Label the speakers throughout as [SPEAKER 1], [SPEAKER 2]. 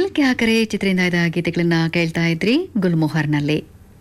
[SPEAKER 1] ದಿಲ್ ಕ್ಯಾ ಕರೆ ಚಿತ್ರದಿಂದ ಇದ್ದ ಗೀತೆಗಳನ್ನ ಕೇಳ್ತಾ ಇದ್ರಿ ಗುಲ್ಮೋಹರ್ನಲ್ಲಿ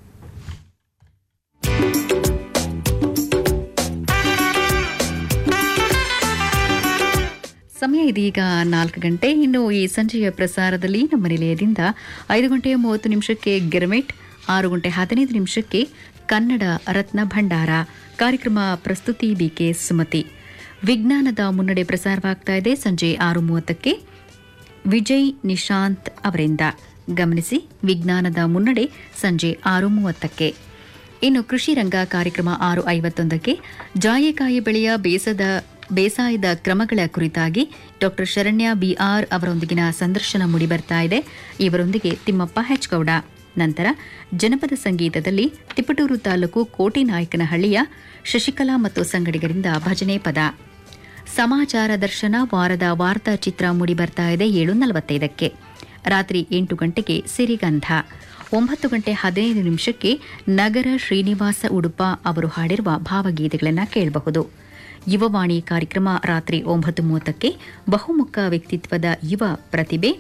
[SPEAKER 1] ಸಮಯ ಇದೀಗ ನಾಲ್ಕು ಗಂಟೆ ಇನ್ನು ಈ ಸಂಜೆಯ ಪ್ರಸಾರದಲ್ಲಿ ನಮ್ಮ ನಿಲಯದಿಂದ ಐದು ಗಂಟೆ ಮೂವತ್ತು ನಿಮಿಷಕ್ಕೆ ಗಿರ್ಮಿಟ್ ಆರು ಗಂಟೆ ಹದಿನೈದು ನಿಮಿಷಕ್ಕೆ ಕನ್ನಡ ರತ್ನ ಭಂಡಾರ ಕಾರ್ಯಕ್ರಮ ಪ್ರಸ್ತುತಿ ಬಿಕೆ ಸುಮತಿ ವಿಜ್ಞಾನದ ಮುನ್ನಡೆ ಪ್ರಸಾರವಾಗ್ತಾ ಇದೆ ಸಂಜೆ ಆರು ಮೂವತ್ತಕ್ಕೆ ವಿಜಯ್ ನಿಶಾಂತ್ ಅವರಿಂದ ಗಮನಿಸಿ ವಿಜ್ಞಾನದ ಮುನ್ನಡೆ ಸಂಜೆ ಆರು ಮೂವತ್ತಕ್ಕೆ ಇನ್ನು ಕೃಷಿ ರಂಗ ಕಾರ್ಯಕ್ರಮ ಆರು ಐವತ್ತೊಂದಕ್ಕೆ ಜಾಯಿಕಾಯಿ ಬೆಳೆಯ ಬೇಸದ ಬೇಸಾಯದ ಕ್ರಮಗಳ ಕುರಿತಾಗಿ ಡಾಕ್ಟರ್ ಶರಣ್ಯ ಬಿಆರ್ ಅವರೊಂದಿಗಿನ ಸಂದರ್ಶನ ಮೂಡಿಬರ್ತಾ ಇದೆ ಇವರೊಂದಿಗೆ ತಿಮ್ಮಪ್ಪ ಹೆಚ್ಗೌಡ ನಂತರ ಜನಪದ ಸಂಗೀತದಲ್ಲಿ ತಿಪಟೂರು ತಾಲೂಕು ಕೋಟಿನಾಯಕನಹಳ್ಳಿಯ ಶಶಿಕಲಾ ಮತ್ತು ಸಂಗಡಿಗರಿಂದ ಭಜನೆ ಪದ ಸಮಾಚಾರ ದರ್ಶನ ವಾರದ ವಾರ್ತಾ ಚಿತ್ರ ಮೂಡಿಬರ್ತಾ ಇದೆ ಏಳು ನಲವತ್ತೈದಕ್ಕೆ ರಾತ್ರಿ ಎಂಟು ಗಂಟೆಗೆ ಸಿರಿಗಂಧ ಒಂಬತ್ತು ಗಂಟೆ ಹದಿನೈದು ನಿಮಿಷಕ್ಕೆ ನಗರ ಶ್ರೀನಿವಾಸ ಉಡುಪ ಅವರು ಹಾಡಿರುವ ಭಾವಗೀತೆಗಳನ್ನು ಕೇಳಬಹುದು ಯುವವಾಣಿ ಕಾರ್ಯಕ್ರಮ ರಾತ್ರಿ ಒಂಬತ್ತು ಮೂವತ್ತಕ್ಕೆ ಬಹುಮುಖ ವ್ಯಕ್ತಿತ್ವದ ಯುವ ಪ್ರತಿಭೆ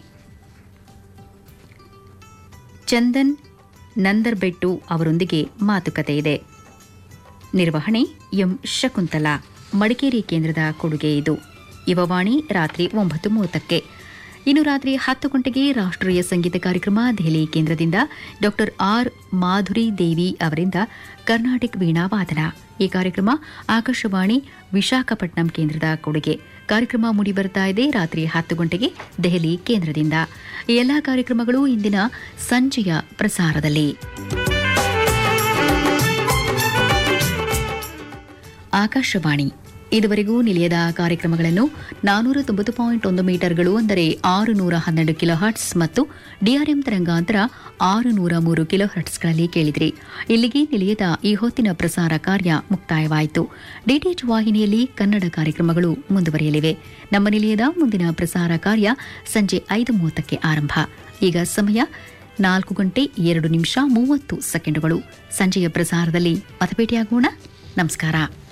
[SPEAKER 1] ಚಂದನ್ ನಂದರ್ಬೆಟ್ಟು ಅವರೊಂದಿಗೆ ಮಾತುಕತೆ ಇದೆ ನಿರ್ವಹಣೆ ಎಂ ಶಕುಂತಲಾ ಮಡಿಕೇರಿ ಕೇಂದ್ರದ ಕೊಡುಗೆ ಇದು ಯುವವಾಣಿ ರಾತ್ರಿ ಒಂಬತ್ತು ಮೂವತ್ತಕ್ಕೆ ಇನ್ನು ರಾತ್ರಿ ಹತ್ತು ಗಂಟೆಗೆ ರಾಷ್ಟ್ರೀಯ ಸಂಗೀತ ಕಾರ್ಯಕ್ರಮ ದೆಹಲಿ ಕೇಂದ್ರದಿಂದ ಡಾಕ್ಟರ್ ಆರ್ ಮಾಧುರಿ ದೇವಿ ಅವರಿಂದ ಕರ್ನಾಟಕ ವೀಣಾ ವಾದನ ಈ ಕಾರ್ಯಕ್ರಮ ಆಕಾಶವಾಣಿ ವಿಶಾಖಪಟ್ನಂ ಕೇಂದ್ರದ ಕೊಡುಗೆ ಕಾರ್ಯಕ್ರಮ ಮೂಡಿಬರ್ತಾ ಇದೆ ರಾತ್ರಿ ಹತ್ತು ಗಂಟೆಗೆ ದೆಹಲಿ ಕೇಂದ್ರದಿಂದ ಈ ಎಲ್ಲಾ ಕಾರ್ಯಕ್ರಮಗಳು ಇಂದಿನ ಸಂಜೆಯ ಪ್ರಸಾರದಲ್ಲಿ ಆಕಾಶವಾಣಿ ಇದುವರೆಗೂ ನಿಲಯದ ಕಾರ್ಯಕ್ರಮಗಳನ್ನು ನಾನೂರ ತೊಂಬತ್ತು ಪಾಯಿಂಟ್ ಒಂದು ಮೀಟರ್ಗಳು ಅಂದರೆ ಆರು ನೂರ ಹನ್ನೆರಡು ಕಿಲೋ ಹರ್ಟ್ಸ್ ಮತ್ತು ಡಿಆರ್ಎಂ ತರಂಗಾಂತರ ಆರು ನೂರ ಮೂರು ಕಿಲೋ ಹರ್ಟ್ಸ್ಗಳಲ್ಲಿ ಕೇಳಿದ್ರಿ ಇಲ್ಲಿಗೆ ನಿಲಯದ ಈ ಹೊತ್ತಿನ ಪ್ರಸಾರ ಕಾರ್ಯ ಮುಕ್ತಾಯವಾಯಿತು ಡಿಟಿಎಚ್ ವಾಹಿನಿಯಲ್ಲಿ ಕನ್ನಡ ಕಾರ್ಯಕ್ರಮಗಳು ಮುಂದುವರಿಯಲಿವೆ ನಮ್ಮ ನಿಲಯದ ಮುಂದಿನ ಪ್ರಸಾರ ಕಾರ್ಯ ಸಂಜೆ ಐದು ಮೂವತ್ತಕ್ಕೆ ಆರಂಭ ಈಗ ಸಮಯ ನಾಲ್ಕು ಗಂಟೆ ಎರಡು ನಿಮಿಷ ಮೂವತ್ತು ಸೆಕೆಂಡುಗಳು ಸಂಜೆಯ ಪ್ರಸಾರದಲ್ಲಿ ಮತಭೇಟಿಯಾಗೋಣ ನಮಸ್ಕಾರ